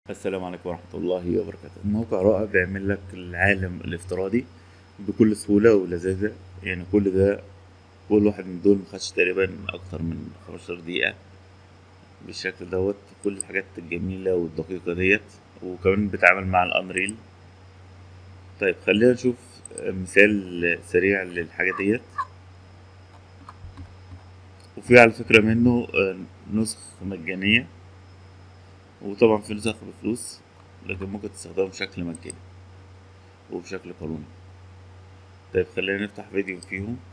السلام عليكم ورحمة الله وبركاته موقع رائع بيعمل لك العالم الافتراضي بكل سهولة ولذاذة يعني كل ده كل واحد من دول مخدش تقريبا أكتر من خمستاشر دقيقة بالشكل دوت كل الحاجات الجميلة والدقيقة ديت وكمان بتعامل مع الأنريل طيب خلينا نشوف مثال سريع للحاجة ديت وفي على فكرة منه نسخ مجانية وطبعا في نسخ بفلوس لكن ممكن تستخدمه بشكل مجاني وبشكل قانوني طيب خلينا نفتح فيديو فيهم